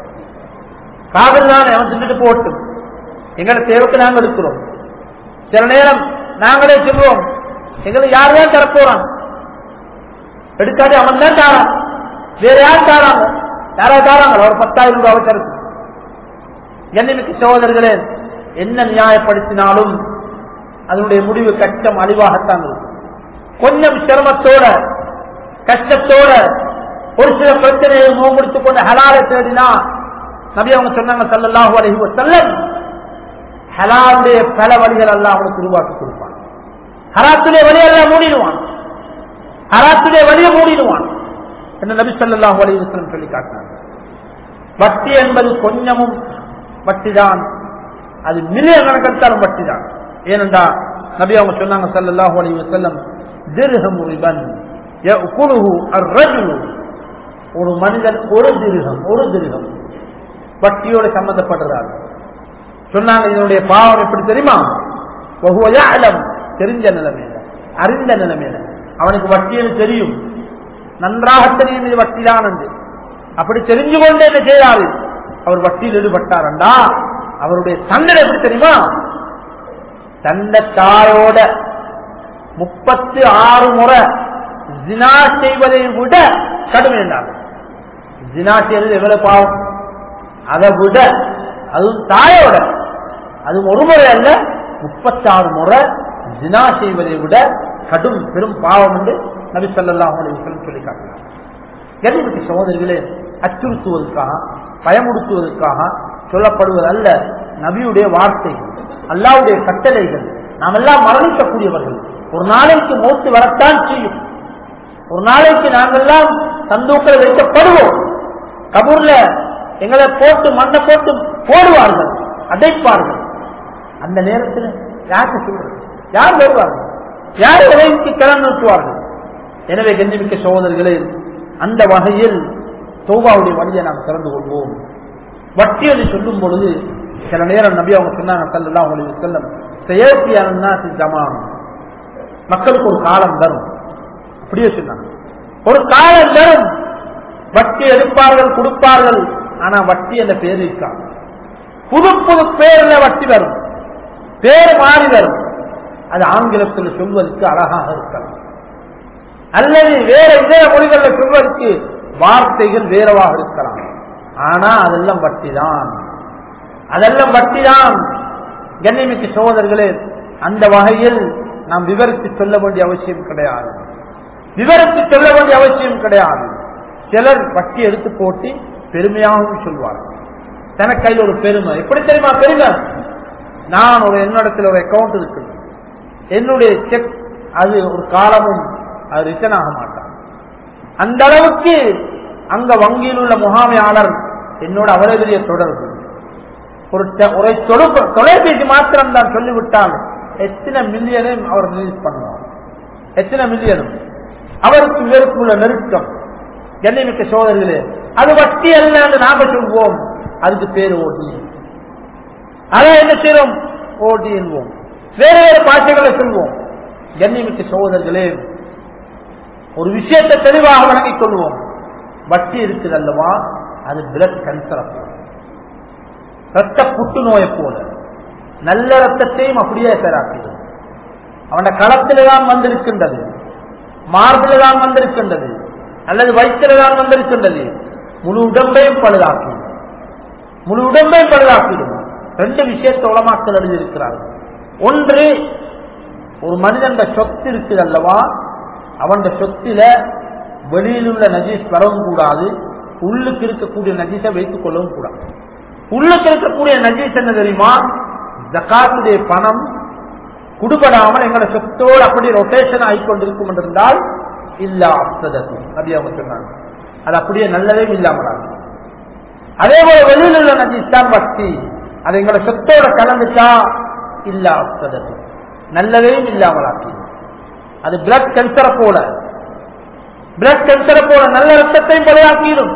காபிர் தானே அவன் தின்னுட்டு போட்டும் எங்களை தேவைக்கு நாங்க எடுக்கிறோம் சில நேரம் நாங்களே சொல்லுவோம் எங்களை யார் தான் தரப்போறான் எடுக்காது அவன் தான் தாரான் வேற யார் தாராங்க யாரா தாராங்க ஒரு பத்தாயிரம் ரூபாய் வச்சிருக்கு என்னமிக்கு சகோதரர்களே என்ன நியாயப்படுத்தினாலும் அதனுடைய முடிவு கஷ்டம் அழிவாகத்தான் இருக்கும் கொஞ்சம் சிரமத்தோட கஷ்டத்தோட ஒரு சில பிரச்சனையை முகமுடித்துக் கொண்டு ஹலாலை தேடினா நபி அவங்க சொன்னாங்க சல்லல்லாஹு அலைஹி வஸல்லம் ஹலாலுடைய பல வழிகள் எல்லாம் அவனுக்கு உருவாக்கி கொடுப்பான் ஹராத்துடைய வழியெல்லாம் மூடிடுவான் ஹராத்துடைய வழியை மூடிடுவான் என்று நபி ஸல்லல்லாஹு அலைஹி வஸல்லம் சொல்லி காட்டினாங்க வட்டி என்பது கொஞ்சமும் வட்டிதான் அது மில்லியன் கணக்கெடுத்தாலும் வட்டிதான் ஏனென்றா நபி அவங்க சொன்னாங்க ஸல்லல்லாஹு அலைஹி வஸல்லம் திர்ஹம் ரிபன் யأكله الرجل ஒரு மனிதன் ஒரு திருகம் ஒரு திருகம் வட்டியோட சம்பந்தப்படுறார் சொன்னாங்க இதனுடைய பாவம் எப்படி தெரியுமா அலம் தெரிஞ்ச நிலைமையில அறிந்த நிலைமையில அவனுக்கு வட்டின்னு தெரியும் நன்றாக தெரியும் இது வட்டிதான் என்று அப்படி தெரிஞ்சு கொண்டு என்ன செய்யாது அவர் வட்டியில் ஈடுபட்டாரண்டா அவருடைய தண்டனை எப்படி தெரியுமா தந்த தாயோட முப்பத்தி ஆறு முறை ஜினா செய்வதை விட கடுமை என்றாங்க ஜினா செய்வது எவ்வளவு பாவம் அதை விட அதுவும் தாயோட அதுவும் ஒரு முறை அல்ல முப்பத்தாறு முறை ஜினா செய்வதை விட கடும் பெரும் பாவம் என்று நபி சொல்லலாம் சொல்லி காட்டினார் கனிமதி சகோதரிகளே அச்சுறுத்துவதற்காக பயமுடுத்துவதற்காக சொல்லப்படுவது அல்ல நபியுடைய வார்த்தை அல்லாவுடைய கட்டளைகள் நாம் எல்லாம் மரணிக்கக்கூடியவர்கள் ஒரு நாளைக்கு மௌத்து வரத்தான் செய்யும் ஒரு நாளைக்கு நாங்கெல்லாம் சந்தூக்கள் வைக்கப்படுவோம் கபூர்ல எங்களை போட்டு மண்ணை போட்டு போடுவார்கள் அடைப்பார்கள் அந்த நேரத்தில் யாருக்கு சொல்றது யார் வருவார்கள் யார் உதவிக்கு கிளம்பி நிறுத்துவார்கள் எனவே கஞ்சிமிக்க சகோதரர்களே அந்த வகையில் சோபாவுடைய வழியை நாம் திறந்து கொள்வோம் வட்டி என்று சொல்லும் பொழுது சில நேரம் நபி அவங்க சொன்னாங்க சல்லா உங்களுக்கு செல்லம் செயற்கையான ஜமான் மக்களுக்கு ஒரு காலம் தரும் அப்படியே சொன்னாங்க ஒரு காலம் தரும் வட்டி எடுப்பார்கள் கொடுப்பார்கள் ஆனா வட்டி என்ற பேர் இருக்காங்க புது புது பேர்ல வட்டி வரும் பேர் மாறி வரும் அது ஆங்கிலத்தில் சொல்வதற்கு அழகாக இருக்கலாம் அல்லது வேற இதர மொழிகளில் சொல்வதற்கு வார்த்தைகள் வேறவாக இருக்கலாம் ஆனா அதெல்லாம் வட்டிதான் அதெல்லாம் வட்டிதான் கண்ணிமிக்க சகோதரர்களே அந்த வகையில் நாம் விவரித்து சொல்ல வேண்டிய அவசியம் கிடையாது விவரித்து சொல்ல வேண்டிய அவசியம் கிடையாது சிலர் வட்டி எடுத்து போட்டு பெருமையாகவும் சொல்வார்கள் தனக்கு கையில் ஒரு பெருமை எப்படி தெரியுமா பெருமை நான் ஒரு என்னிடத்தில் ஒரு அக்கௌண்ட் இருக்கு என்னுடைய செக் அது ஒரு காலமும் அது ரிட்டர்ன் ஆக மாட்டான் அந்த அளவுக்கு அங்க வங்கியில் உள்ள முகாமையாளர் என்னோட அவ்வளவு பெரிய தொடர்பு ஒரு ட- ஒரு தொடு- தொலைபேசி மாத்திரம் தான் சொல்லிவிட்டால் எத்தனை மில்லியனையும் அவர் ரிலீஸ் பண்ணுவார் எத்தனை மில்லியனும் அவருக்கு இவருக்கு உள்ள நெருக்கம் கண்ணிமிக்க சோதர்களே அது வட்டி அல்ல என்று நாம சொல்வோம் அதுக்கு பேர் ஓட்டி அதான் என்ன செய்யறோம் ஓட்டி என்போம் வேற வேறு பாஷைகளை சொல்வோம் கண்ணிமிக்க சகோதரர்களே ஒரு விஷயத்தை தெளிவாக வழங்கிக் கொள்வோம் வட்டி இருக்குது அல்லவா அது பிளட் கேன்சர் ரத்த புற்றுநோயை போல நல்ல ரத்தத்தையும் அப்படியே பேராக்கிடும் அவன களத்தில தான் வந்திருக்கின்றது மார்பில தான் வந்திருக்கின்றது அல்லது வயிற்றில தான் வந்திருக்கின்றது முழு உடம்பையும் பழுதாக்கிடும் முழு உடம்பையும் பழுதாக்கிடும் ரெண்டு விஷயத்தை உலமாக்கல் எழுதியிருக்கிறார்கள் ஒன்று ஒரு மனிதன் சொத்து இருக்குது அல்லவா அவன் சொத்தில வெளியில் உள்ள நஜீஸ் வரவும் கூடாது உள்ளுக்கு இருக்கக்கூடிய நஜீஸை வைத்துக் கொள்ளவும் கூடாது உள்ளுக்கு இருக்கக்கூடிய நஜீஸ் என்ன தெரியுமா ஜக்காத்துடைய பணம் குடுபடாமல் எங்களோட சொத்தோடு அப்படி ரொட்டேஷன் ஆகிக்கொண்டிருக்கும் என்றிருந்தால் இல்ல அப்சதத்து அப்படி அவங்க சொன்னாங்க அது அப்படியே நல்லதே இல்லாமல் அதே போல வெளியில் உள்ள நஜீஸ் தான் வட்டி அது எங்களோட சொத்தோட கலந்துட்டா இல்ல அப்சதத்து நல்லதையும் இல்லாமல் ஆக்கி அது பிளட் கேன்சரை போல பிளட் கேன்சரை போல நல்ல ரத்தத்தையும் பலியாக்கிடும்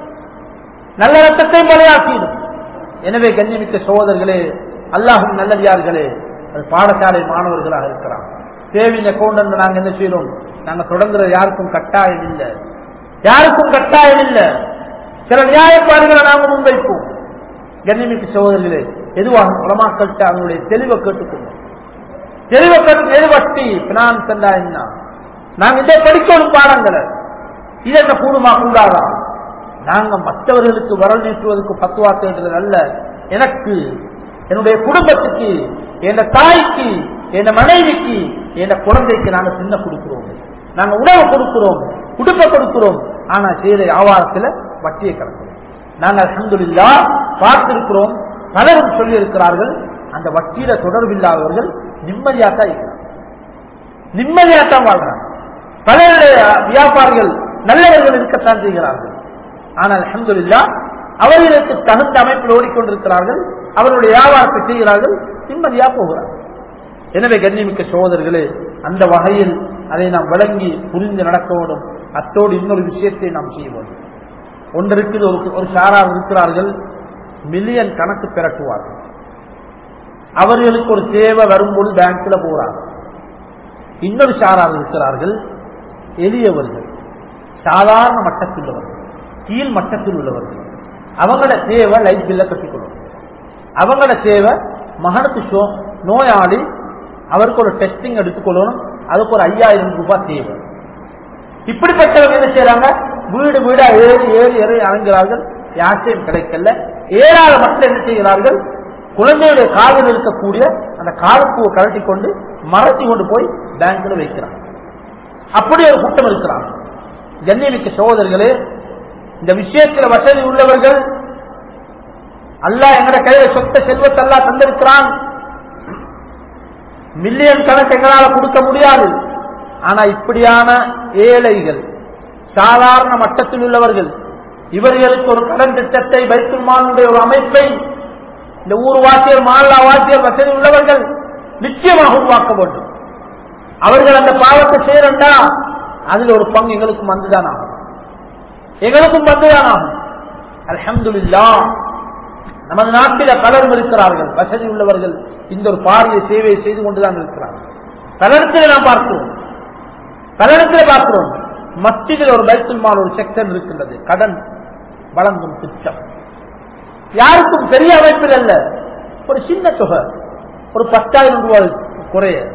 நல்ல ரத்தத்தையும் பலியாக்கிடும் எனவே கண்ணிமிக்க சகோதரர்களே அல்லாஹும் நல்லதியார்களே அது பாடசாலை மாணவர்களாக இருக்கிறான் சேவிங் அக்கௌண்ட் நாங்க என்ன செய்யறோம் நாங்க தொடங்குறது யாருக்கும் கட்டாயம் இல்லை யாருக்கும் கட்டாயம் இல்லை சில நியாயப்பாடுகளை நாங்க முன்வைப்போம் கண்ணிமிக்க சகோதரர்களே எதுவாக உலமாக்கள்கிட்ட அவங்களுடைய தெளிவை கேட்டுக்கொள்வோம் தெளிவை கேட்டு எது வட்டி பினான்ஸ் என்றா என்ன நாங்க இதை படிக்கணும் பாடங்களை இது என்ன கூடுமா கூடாதா நாங்க மற்றவர்களுக்கு வரல் நீட்டுவதற்கு பத்துவா தேடுறது அல்ல எனக்கு என்னுடைய குடும்பத்துக்கு என் தாய்க்கு என் மனைவிக்கு என் குழந்தைக்கு நாங்க சின்ன கொடுக்கிறோம் நாங்க உணவு கொடுக்கிறோம் குடும்ப கொடுக்கிறோம் ஆனா செய்த வியாபாரத்துல வட்டியை கலக்கிறோம் நாங்க அல்ஹம்துலில்லா பார்த்திருக்கிறோம் பலரும் சொல்லி இருக்கிறார்கள் அந்த வட்டியில தொடர்பில்லாதவர்கள் நிம்மதியாத்தான் இருக்கிறாங்க நிம்மதியாத்தான் வாழ்றாங்க பலருடைய வியாபாரிகள் நல்லவர்கள் இருக்கத்தான் செய்கிறார்கள் ஆனால் அஹமதுல்லா அவர்களுக்கு தகுந்த அமைப்பில் ஓடிக்கொண்டிருக்கிறார்கள் அவருடைய வியாபாரத்தை செய்கிறார்கள் நிம்மதியா போகிறார்கள் எனவே கண்ணிமிக்க சகோதரர்களே அந்த வகையில் அதை நாம் விளங்கி புரிந்து நடக்க வேண்டும் அத்தோடு இன்னொரு விஷயத்தை நாம் செய்ய வேண்டும் ஒன்று இருக்குது ஒரு ஒரு சாரார் இருக்கிறார்கள் மில்லியன் கணக்கு திரட்டுவார்கள் அவர்களுக்கு ஒரு தேவை வரும்போது பேங்க்ல போறாங்க இன்னொரு சாரார் இருக்கிறார்கள் எளியவர்கள் சாதாரண மட்டத்தில் உள்ளவர்கள் கீழ் மட்டத்தில் உள்ளவர்கள் அவங்களோட தேவை லைட் பில்ல கட்டிக்கொள்ளும் அவங்களோட தேவை மகனுக்கு சோ- நோயாளி அவருக்கு ஒரு டெஸ்டிங் எடுத்துக்கொள்ளணும் அதுக்கு ஒரு ஐயாயிரம் ரூபாய் தேவை இப்படிப்பட்டவங்க என்ன செய்யறாங்க வீடு வீடா ஏறி ஏறி ஏறி அலைகிறார்கள் யார்ட்டையும் கிடைக்கல ஏழாத மக்கள் என்ன செய்கிறார்கள் குழந்தையுடைய காதில் இருக்கக்கூடிய அந்த காலப்பூவை கழட்டி கொண்டு மறைச்சி கொண்டு போய் பேங்க்ல வைக்கிறாங்க அப்படி ஒரு கூட்டம் இருக்கிறாங்க கண்ணியமிக்க சகோதரர்களே இந்த விஷயத்தில் வசதி உள்ளவர்கள் அல்லாஹ் எங்கட கையில சொத்த செல்வத்தை அல்லாஹ் தந்திருக்கிறான் மில்லியன் கணக்கு எங்களால கொடுக்க முடியாது ஆனா இப்படியான ஏழைகள் சாதாரண மட்டத்தில் உள்ளவர்கள் இவர்களுக்கு ஒரு கடன் திட்டத்தை வைத்துமானுடைய ஒரு அமைப்பை இந்த ஊர் வாசியர் மாநில வாசியர் வசதி உள்ளவர்கள் நிச்சயமாக உருவாக்க வேண்டும் அவர்கள் அந்த பாவத்தை செய்யறா அதுல ஒரு பங்கு எங்களுக்கும் வந்துதான் ஆகும் எங்களுக்கும் வந்துதான் ஆகும் அல்ஹம்துலில்லா நமது நாட்டில பலரும் இருக்கிறார்கள் வசதி உள்ளவர்கள் இந்த ஒரு பாரிய சேவையை செய்து கொண்டுதான் இருக்கிறார்கள் பலரிடத்தில் நாம் பார்க்கிறோம் பலரிடத்தில் பார்க்கிறோம் மத்தியில் ஒரு பைத்துல்மான் ஒரு செக்ஷன் இருக்கின்றது கடன் வழங்கும் திட்டம் யாருக்கும் பெரிய அமைப்பில் அல்ல ஒரு சின்ன தொகை ஒரு பத்தாயிரம் ரூபாய் குறைய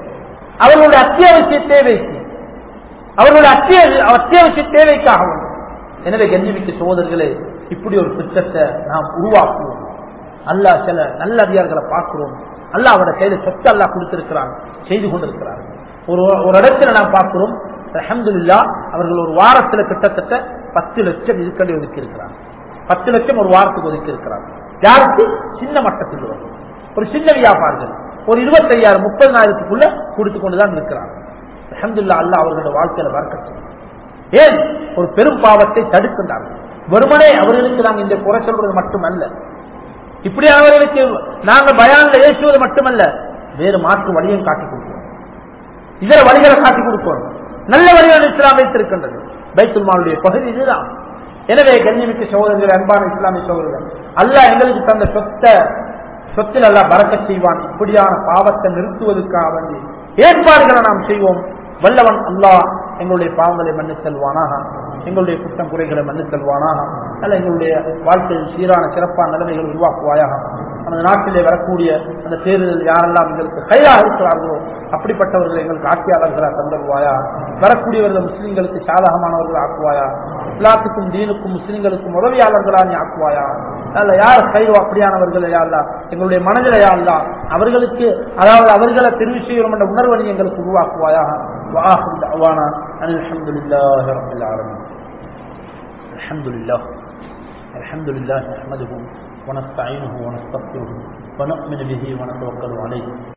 அவர்களுடைய அத்தியாவசிய தேவைக்கு அவர்களுடைய அத்திய- அத்தியாவசிய தேவைக்காக வேண்டும். எனவே கஞ்சிமிக்க சகோதரர்களே இப்படி ஒரு திட்டத்தை நாம் உருவாக்குவோம் அல்லாஹ் சில நல்ல அதிகாரிகளை பார்க்கிறோம் அல்லாஹ் அவருடைய கையில சொத்து அல்லாஹ் கொடுத்திருக்கிறான் செய்து கொண்டிருக்கிறார் ஒரு ஒரு இடத்துல நாம் பார்க்கிறோம் அல்ஹம்துலில்லா அவர்கள் ஒரு வாரத்துல கிட்டத்தட்ட பத்து லட்சம் இதுக்கடி ஒதுக்கி இருக்கிறாங்க பத்து லட்சம் ஒரு வாரத்துக்கு ஒதுக்கி இருக்கிறாங்க யாருக்கு சின்ன மட்டத்தில் உள்ளவங்க. ஒரு சின்ன வியாபாரிகள் ஒரு இருபத்தையாயிரம் முப்பதாயிரத்துக்குள்ள கொடுத்து கொண்டுதான் இருக்கிறாங்க அல்ஹம்துலில்லா அல்லாஹ் அவர்களுடைய வாழ்க்கையில வரக்கட்டும் ஏன் ஒரு பெரும் பாவத்தை தடுக்கின்றார்கள் வெறுமனே அவர்களுக்கு நாங்கள் இந்த குறை சொல்றது மட்டுமல்ல இப்படியானவர்களுக்கு நாங்கள் பயான்ல ஏசுவது மட்டுமல்ல வேறு மாற்று வழியும் காட்டிக் கொடுக்கிறோம் இதர வழிகளை காட்டிக் கொடுக்கிறோம் நல்ல வழிகள் இஸ்லாம் வைத்திருக்கின்றது பைத்துல் மாலுடைய பகுதி இதுதான் எனவே கண்ணியமிக்க சகோதரர்கள் அன்பான இஸ்லாமிய சகோதரர்கள் அல்லாஹ் எங்களுக்கு தந்த சொத்த சொத்தில் அல்லாஹ் பறக்க செய்வான் இப்படியான பாவத்தை நிறுத்துவதற்காக வேண்டி ஏற்பாடுகளை நாம் செய்வோம் வல்லவன் அல்லாஹ் எங்களுடைய பாவங்களை மன்னி செல்வானாக எங்களுடைய குற்றம் குறைகளை மன்னி செல்வானாக அல்ல எங்களுடைய வாழ்க்கையில் சீரான சிறப்பான நிலைமைகள் உருவாக்குவாயாக நமது நாட்டிலே வரக்கூடிய அந்த தேர்தல் யாரெல்லாம் எங்களுக்கு கையாக இருக்கிறார்களோ அப்படிப்பட்டவர்களை எங்களுக்கு ஆட்சியாளர்களாக தந்தருவாயா வரக்கூடியவர்கள் முஸ்லிம்களுக்கு சாதகமானவர்கள் ஆக்குவாயா இஸ்லாத்துக்கும் தீனுக்கும் முஸ்லிம்களுக்கும் உதவியாளர்களா நீ ஆக்குவாயா அல்ல யார் கைதோ அப்படியானவர்கள் யாழ்லா எங்களுடைய மனதில் யாழ்லா அவர்களுக்கு அதாவது அவர்களை தெரிவு செய்யணும் என்ற உணர்வை நீ எங்களுக்கு உருவாக்குவாயா வாஹு தஅவானா அனில் அல்ஹம்துலில்லாஹி ரப்பில் ஆலமீன் அல்ஹம்துலில்லாஹ் الحمد لله نحمده ونستعينه ونستغفره ونؤمن به ونتوكل عليه